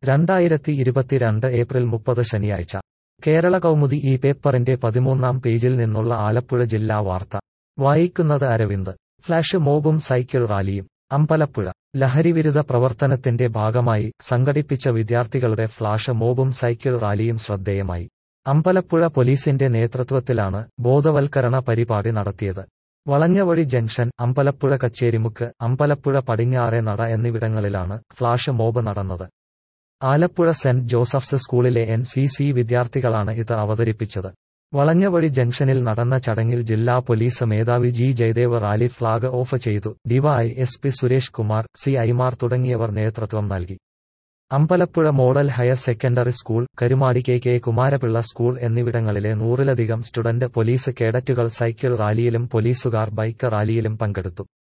രണ്ടായിരത്തി ഇരുപത്തിരണ്ട് ഏപ്രിൽ മുപ്പത് ശനിയാഴ്ച കേരള കൗമുദി ഈ പേപ്പറിന്റെ പതിമൂന്നാം പേജിൽ നിന്നുള്ള ആലപ്പുഴ ജില്ലാ വാർത്ത വായിക്കുന്നത് അരവിന്ദ് ഫ്ലാഷ് മോബും സൈക്കിൾ റാലിയും അമ്പലപ്പുഴ ലഹരിവിരുദ്ധ പ്രവർത്തനത്തിന്റെ ഭാഗമായി സംഘടിപ്പിച്ച വിദ്യാർത്ഥികളുടെ ഫ്ലാഷ് മോബും സൈക്കിൾ റാലിയും ശ്രദ്ധേയമായി അമ്പലപ്പുഴ പോലീസിന്റെ നേതൃത്വത്തിലാണ് ബോധവൽക്കരണ പരിപാടി നടത്തിയത് വളഞ്ഞവഴി ജംഗ്ഷൻ അമ്പലപ്പുഴ കച്ചേരിമുക്ക് അമ്പലപ്പുഴ പടിഞ്ഞാറെ നട എന്നിവിടങ്ങളിലാണ് ഫ്ലാഷ് മോബ് നടന്നത് ആലപ്പുഴ സെന്റ് ജോസഫ്സ് സ്കൂളിലെ എൻ സി സി വിദ്യാർത്ഥികളാണ് ഇത് അവതരിപ്പിച്ചത് വളഞ്ഞവഴി ജംഗ്ഷനിൽ നടന്ന ചടങ്ങിൽ ജില്ലാ പോലീസ് മേധാവി G Jayadev rally flag off ചെയ്തു Dy S P Suresh Kumar C ഐമാർ തുടങ്ങിയവർ നേതൃത്വം നൽകി Ambalappuzha model higher secondary school Karumadi K K Kumarapilla school എന്നിവിടങ്ങളിലെ നൂറിലധികം സ്റ്റുഡന്റ് പോലീസ് കേഡറ്റുകൾ സൈക്കിൾ റാലിയിലും പോലീസുകാർ ബൈക്ക് റാലിയിലും പങ്കെടുത്തു